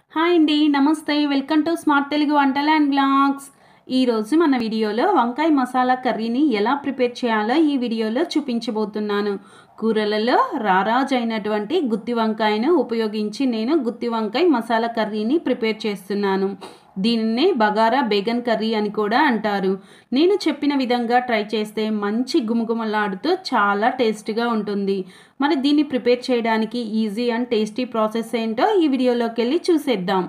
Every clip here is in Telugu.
హాయ్ అండి నమస్తే వెల్కమ్ టు స్మార్ట్ తెలుగు వంటలు అండ్ బ్లాగ్స్ ఈరోజు మన వీడియోలో వంకాయ మసాలా కర్రీని ఎలా ప్రిపేర్ చేయాలో ఈ వీడియోలో చూపించబోతున్నాను కూరలలో రారాజు అయినటువంటి గుత్తి వంకాయను ఉపయోగించి నేను గుత్తి వంకాయ మసాలా కర్రీని ప్రిపేర్ చేస్తున్నాను దీనినే బగారా బేగన్ కర్రీ అని కూడా అంటారు నేను చెప్పిన విధంగా ట్రై చేస్తే మంచి గుమగుమలాడుతూ చాలా టేస్ట్గా ఉంటుంది మరి దీన్ని ప్రిపేర్ చేయడానికి ఈజీ అండ్ టేస్టీ ప్రాసెస్ ఏంటో ఈ వీడియోలోకి వెళ్ళి చూసేద్దాం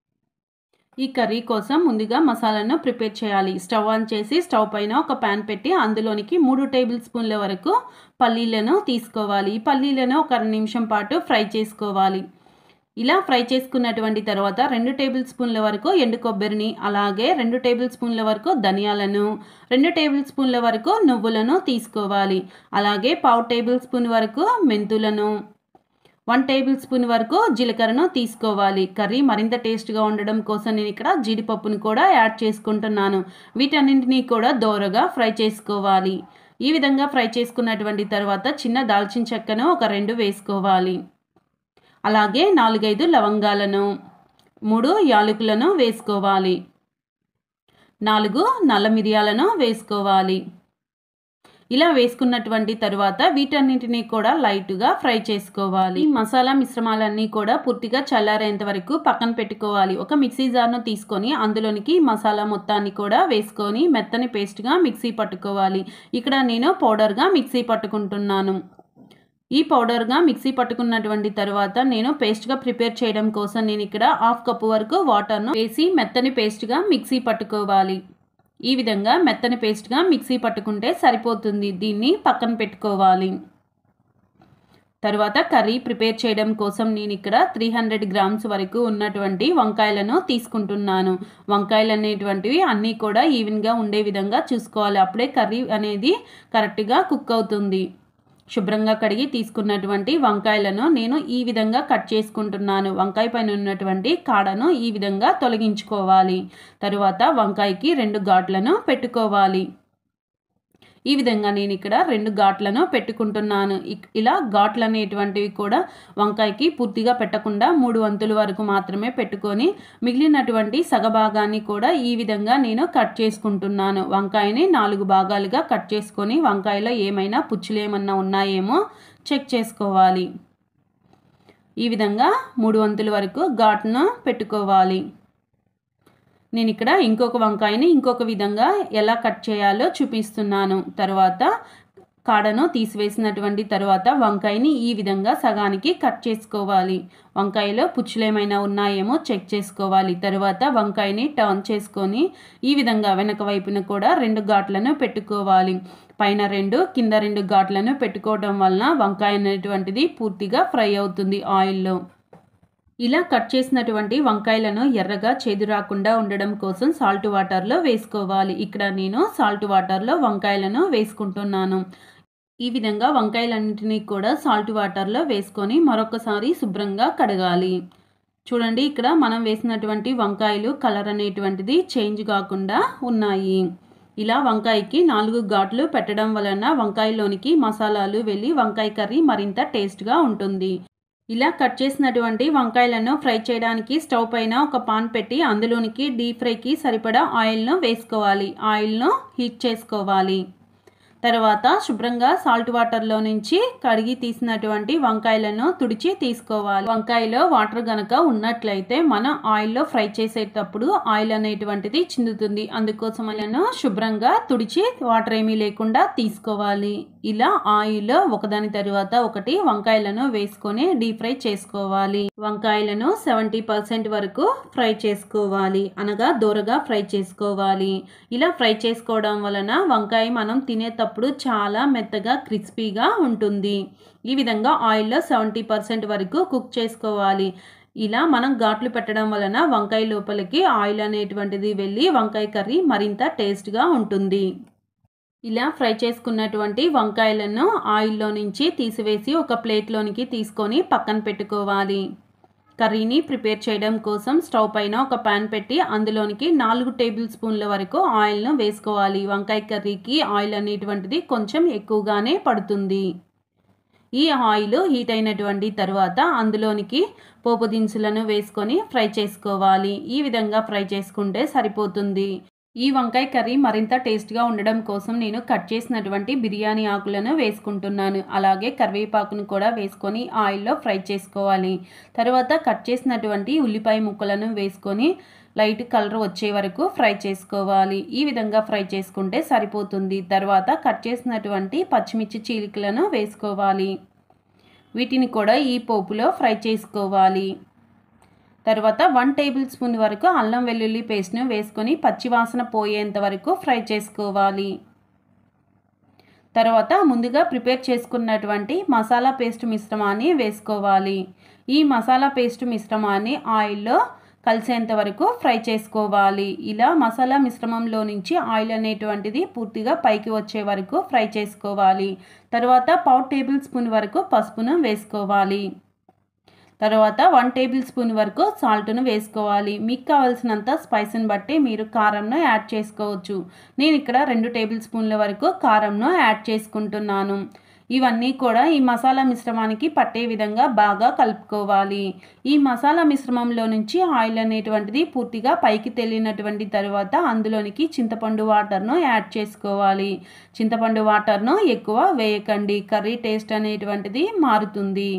ఈ కర్రీ కోసం ముందుగా మసాలాను ప్రిపేర్ చేయాలి స్టవ్ ఆన్ చేసి స్టవ్ పైన ఒక ప్యాన్ పెట్టి అందులోనికి మూడు టేబుల్ స్పూన్ల వరకు పల్లీలను తీసుకోవాలి ఈ పల్లీలను ఒక అర నిమిషం పాటు ఫ్రై చేసుకోవాలి ఇలా ఫ్రై చేసుకున్నటువంటి తర్వాత రెండు టేబుల్ స్పూన్ల వరకు ఎండు కొబ్బరిని అలాగే రెండు టేబుల్ స్పూన్ల వరకు ధనియాలను రెండు టేబుల్ స్పూన్ల వరకు నువ్వులను తీసుకోవాలి అలాగే పావు టేబుల్ స్పూన్ వరకు మెంతులను వన్ టేబుల్ స్పూన్ వరకు జీలకర్రను తీసుకోవాలి కర్రీ మరింత టేస్ట్గా ఉండడం కోసం నేను ఇక్కడ జీడిపప్పును కూడా యాడ్ చేసుకుంటున్నాను వీటన్నింటినీ కూడా దోరగా ఫ్రై చేసుకోవాలి ఈ విధంగా ఫ్రై చేసుకున్నటువంటి తర్వాత చిన్న దాల్చిన చెక్కను ఒక రెండు వేసుకోవాలి అలాగే నాలుగైదు లవంగాలను మూడు యాలకులను వేసుకోవాలి నాలుగు నల్ల మిరియాలను వేసుకోవాలి ఇలా వేసుకున్నటువంటి తర్వాత వీటన్నింటినీ కూడా లైట్గా ఫ్రై చేసుకోవాలి మసాలా మిశ్రమాలన్నీ కూడా పూర్తిగా చల్లారేంత వరకు పక్కన పెట్టుకోవాలి ఒక మిక్సీ జార్ను తీసుకొని అందులోనికి మసాలా మొత్తాన్ని కూడా వేసుకొని మెత్తని పేస్ట్గా మిక్సీ పట్టుకోవాలి ఇక్కడ నేను పౌడర్గా మిక్సీ పట్టుకుంటున్నాను ఈ పౌడర్గా మిక్సీ పట్టుకున్నటువంటి తర్వాత నేను పేస్ట్గా ప్రిపేర్ చేయడం కోసం నేను ఇక్కడ హాఫ్ కప్పు వరకు వాటర్ను వేసి మెత్తని పేస్ట్గా మిక్సీ పట్టుకోవాలి ఈ విధంగా మెత్తని పేస్ట్గా మిక్సీ పట్టుకుంటే సరిపోతుంది దీన్ని పక్కన పెట్టుకోవాలి తర్వాత కర్రీ ప్రిపేర్ చేయడం కోసం నేను ఇక్కడ త్రీ హండ్రెడ్ గ్రామ్స్ వరకు ఉన్నటువంటి వంకాయలను తీసుకుంటున్నాను వంకాయలు అనేటువంటివి అన్నీ కూడా ఈవెన్గా ఉండే విధంగా చూసుకోవాలి అప్పుడే కర్రీ అనేది కరెక్ట్గా కుక్ అవుతుంది శుభ్రంగా కడిగి తీసుకున్నటువంటి వంకాయలను నేను ఈ విధంగా కట్ చేసుకుంటున్నాను వంకాయ పైన ఉన్నటువంటి కాడను ఈ విధంగా తొలగించుకోవాలి తరువాత వంకాయకి రెండు ఘాట్లను పెట్టుకోవాలి ఈ విధంగా నేను ఇక్కడ రెండు ఘాట్లను పెట్టుకుంటున్నాను ఇలా ఘాట్లు అనేటువంటివి కూడా వంకాయకి పూర్తిగా పెట్టకుండా మూడు వంతుల వరకు మాత్రమే పెట్టుకొని మిగిలినటువంటి సగభాగాన్ని కూడా ఈ విధంగా నేను కట్ చేసుకుంటున్నాను వంకాయని నాలుగు భాగాలుగా కట్ చేసుకొని వంకాయలో ఏమైనా పుచ్చులు ఏమన్నా ఉన్నాయేమో చెక్ చేసుకోవాలి ఈ విధంగా మూడు వంతుల వరకు ఘాట్ను పెట్టుకోవాలి నేను ఇక్కడ ఇంకొక వంకాయని ఇంకొక విధంగా ఎలా కట్ చేయాలో చూపిస్తున్నాను తర్వాత కాడను తీసివేసినటువంటి తర్వాత వంకాయని ఈ విధంగా సగానికి కట్ చేసుకోవాలి వంకాయలో పుచ్చులు ఏమైనా ఉన్నాయేమో చెక్ చేసుకోవాలి తర్వాత వంకాయని టర్న్ చేసుకొని ఈ విధంగా వెనక వైపున కూడా రెండు ఘాట్లను పెట్టుకోవాలి పైన రెండు కింద రెండు ఘాట్లను పెట్టుకోవడం వలన వంకాయ అనేటువంటిది పూర్తిగా ఫ్రై అవుతుంది ఆయిల్లో ఇలా కట్ చేసినటువంటి వంకాయలను ఎర్రగా చేదు రాకుండా ఉండడం కోసం సాల్ట్ వాటర్లో వేసుకోవాలి ఇక్కడ నేను సాల్ట్ వాటర్లో వంకాయలను వేసుకుంటున్నాను ఈ విధంగా వంకాయలన్నింటినీ కూడా సాల్ట్ వాటర్లో వేసుకొని మరొకసారి శుభ్రంగా కడగాలి చూడండి ఇక్కడ మనం వేసినటువంటి వంకాయలు కలర్ అనేటువంటిది చేంజ్ కాకుండా ఉన్నాయి ఇలా వంకాయకి నాలుగు ఘాట్లు పెట్టడం వలన వంకాయలోనికి మసాలాలు వెళ్ళి వంకాయ కర్రీ మరింత టేస్ట్గా ఉంటుంది ఇలా కట్ చేసినటువంటి వంకాయలను ఫ్రై చేయడానికి స్టవ్ పైన ఒక పాన్ పెట్టి అందులోనికి డీప్ ఫ్రైకి సరిపడా ఆయిల్ను వేసుకోవాలి ఆయిల్ను హీట్ చేసుకోవాలి తర్వాత శుభ్రంగా సాల్ట్ వాటర్లో నుంచి కడిగి తీసినటువంటి వంకాయలను తుడిచి తీసుకోవాలి వంకాయలో వాటర్ గనక ఉన్నట్లయితే మనం ఆయిల్లో ఫ్రై చేసేటప్పుడు ఆయిల్ అనేటువంటిది చిందుతుంది అందుకోసం అలను శుభ్రంగా తుడిచి వాటర్ ఏమీ లేకుండా తీసుకోవాలి ఇలా ఆయిల్ ఒకదాని తర్వాత ఒకటి వంకాయలను వేసుకొని డీప్ ఫ్రై చేసుకోవాలి వంకాయలను సెవెంటీ పర్సెంట్ వరకు ఫ్రై చేసుకోవాలి అనగా దూరగా ఫ్రై చేసుకోవాలి ఇలా ఫ్రై చేసుకోవడం వలన వంకాయ మనం తినేటప్పుడు చాలా మెత్తగా క్రిస్పీగా ఉంటుంది ఈ విధంగా ఆయిల్లో సెవెంటీ పర్సెంట్ వరకు కుక్ చేసుకోవాలి ఇలా మనం ఘాట్లు పెట్టడం వలన వంకాయ లోపలికి ఆయిల్ అనేటువంటిది వెళ్ళి వంకాయ కర్రీ మరింత టేస్ట్గా ఉంటుంది ఇలా ఫ్రై చేసుకున్నటువంటి వంకాయలను ఆయిల్లో నుంచి తీసివేసి ఒక ప్లేట్లోనికి తీసుకొని పక్కన పెట్టుకోవాలి కర్రీని ప్రిపేర్ చేయడం కోసం స్టవ్ పైన ఒక పాన్ పెట్టి అందులోనికి నాలుగు టేబుల్ స్పూన్ల వరకు ఆయిల్ను వేసుకోవాలి వంకాయ కర్రీకి ఆయిల్ అనేటువంటిది కొంచెం ఎక్కువగానే పడుతుంది ఈ ఆయిల్ హీట్ అయినటువంటి తర్వాత అందులోనికి పోపు దినుసులను వేసుకొని ఫ్రై చేసుకోవాలి ఈ విధంగా ఫ్రై చేసుకుంటే సరిపోతుంది ఈ వంకాయ కర్రీ మరింత టేస్ట్గా ఉండడం కోసం నేను కట్ చేసినటువంటి బిర్యానీ ఆకులను వేసుకుంటున్నాను అలాగే కరివేపాకును కూడా వేసుకొని ఆయిల్లో ఫ్రై చేసుకోవాలి తర్వాత కట్ చేసినటువంటి ఉల్లిపాయ ముక్కలను వేసుకొని లైట్ కలర్ వచ్చే వరకు ఫ్రై చేసుకోవాలి ఈ విధంగా ఫ్రై చేసుకుంటే సరిపోతుంది తర్వాత కట్ చేసినటువంటి పచ్చిమిర్చి చీలికలను వేసుకోవాలి వీటిని కూడా ఈ పోపులో ఫ్రై చేసుకోవాలి తర్వాత వన్ టేబుల్ స్పూన్ వరకు అల్లం వెల్లుల్లి పేస్ట్ను వేసుకొని పచ్చివాసన పోయేంత వరకు ఫ్రై చేసుకోవాలి తర్వాత ముందుగా ప్రిపేర్ చేసుకున్నటువంటి మసాలా పేస్ట్ మిశ్రమాన్ని వేసుకోవాలి ఈ మసాలా పేస్ట్ మిశ్రమాన్ని ఆయిల్లో కలిసేంత వరకు ఫ్రై చేసుకోవాలి ఇలా మసాలా మిశ్రమంలో నుంచి ఆయిల్ అనేటువంటిది పూర్తిగా పైకి వచ్చే వరకు ఫ్రై చేసుకోవాలి తర్వాత పావు టేబుల్ స్పూన్ వరకు పసుపును వేసుకోవాలి తర్వాత వన్ టేబుల్ స్పూన్ వరకు సాల్ట్ను వేసుకోవాలి మీకు కావాల్సినంత స్పైస్ని బట్టి మీరు కారంను యాడ్ చేసుకోవచ్చు నేను ఇక్కడ రెండు టేబుల్ స్పూన్ల వరకు కారంను యాడ్ చేసుకుంటున్నాను ఇవన్నీ కూడా ఈ మసాలా మిశ్రమానికి పట్టే విధంగా బాగా కలుపుకోవాలి ఈ మసాలా మిశ్రమంలో నుంచి ఆయిల్ అనేటువంటిది పూర్తిగా పైకి తేలినటువంటి తర్వాత అందులోనికి చింతపండు వాటర్ను యాడ్ చేసుకోవాలి చింతపండు వాటర్ను ఎక్కువ వేయకండి కర్రీ టేస్ట్ అనేటువంటిది మారుతుంది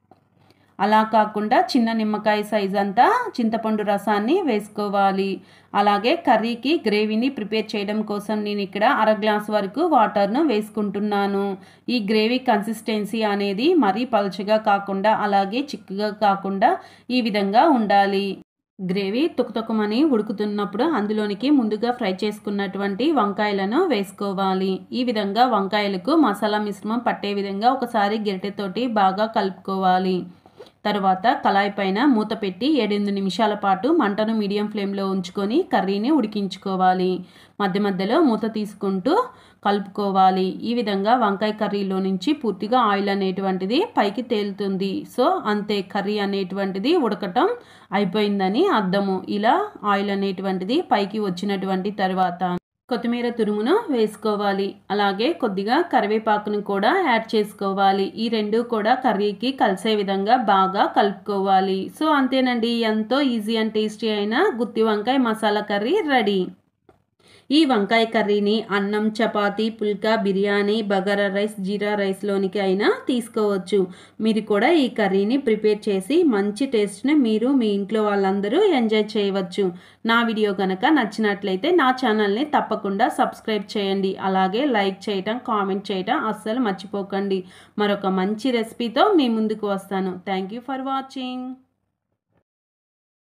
అలా కాకుండా చిన్న నిమ్మకాయ సైజ్ అంతా చింతపండు రసాన్ని వేసుకోవాలి అలాగే కర్రీకి గ్రేవీని ప్రిపేర్ చేయడం కోసం నేను ఇక్కడ అర గ్లాస్ వరకు వాటర్ను వేసుకుంటున్నాను ఈ గ్రేవీ కన్సిస్టెన్సీ అనేది మరీ పలుచగా కాకుండా అలాగే చిక్కగా కాకుండా ఈ విధంగా ఉండాలి గ్రేవీ తుకుతుకమని ఉడుకుతున్నప్పుడు అందులోనికి ముందుగా ఫ్రై చేసుకున్నటువంటి వంకాయలను వేసుకోవాలి ఈ విధంగా వంకాయలకు మసాలా మిశ్రమం పట్టే విధంగా ఒకసారి గిరిటెతోటి బాగా కలుపుకోవాలి తర్వాత కళాయి పైన మూత పెట్టి ఏడెనిమిది నిమిషాల పాటు మంటను మీడియం ఫ్లేమ్లో ఉంచుకొని కర్రీని ఉడికించుకోవాలి మధ్య మధ్యలో మూత తీసుకుంటూ కలుపుకోవాలి ఈ విధంగా వంకాయ కర్రీలో నుంచి పూర్తిగా ఆయిల్ అనేటువంటిది పైకి తేలుతుంది సో అంతే కర్రీ అనేటువంటిది ఉడకటం అయిపోయిందని అర్థము ఇలా ఆయిల్ అనేటువంటిది పైకి వచ్చినటువంటి తర్వాత కొత్తిమీర తురుమును వేసుకోవాలి అలాగే కొద్దిగా కరివేపాకును కూడా యాడ్ చేసుకోవాలి ఈ రెండు కూడా కర్రీకి కలిసే విధంగా బాగా కలుపుకోవాలి సో అంతేనండి ఎంతో ఈజీ అండ్ టేస్టీ అయిన గుత్తి వంకాయ మసాలా కర్రీ రెడీ ఈ వంకాయ కర్రీని అన్నం చపాతీ పుల్కా బిర్యానీ బగారా రైస్ జీరా రైస్లోనికి అయినా తీసుకోవచ్చు మీరు కూడా ఈ కర్రీని ప్రిపేర్ చేసి మంచి టేస్ట్ని మీరు మీ ఇంట్లో వాళ్ళందరూ ఎంజాయ్ చేయవచ్చు నా వీడియో కనుక నచ్చినట్లయితే నా ఛానల్ని తప్పకుండా సబ్స్క్రైబ్ చేయండి అలాగే లైక్ చేయటం కామెంట్ చేయటం అస్సలు మర్చిపోకండి మరొక మంచి రెసిపీతో మీ ముందుకు వస్తాను థ్యాంక్ యూ ఫర్ వాచింగ్